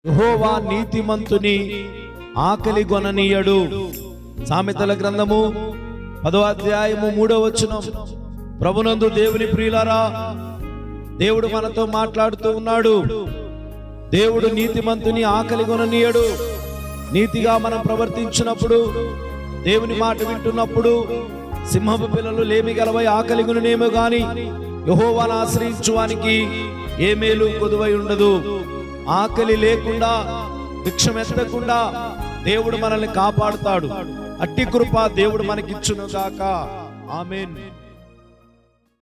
యెహోవా నీతిమంతుని ఆకలి గొననీయడు సామెతల గ్రంథము పదో అధ్యాయము మూడో వచనం ప్రభునందు దేవుని ప్రియులారా దేవుడు మనతో మాట్లాడుతూ ఉన్నాడు దేవుడు నీతిమంతుని ఆకలి కొననీయడు నీతిగా మనం ప్రవర్తించినప్పుడు దేవుని మాట వింటున్నప్పుడు సింహపు పిల్లలు లేమి గలవై ఆకలి కొననేమో గాని యహోవాను ఆశ్రయించువానికి ఏ మేలు కొదువై ఉండదు ఆకలి లేకుండా భిక్షమెత్తకుండా దేవుడు మనల్ని కాపాడుతాడు అట్టి కృప దేవుడు మనకిచ్చును గాక ఆమెన్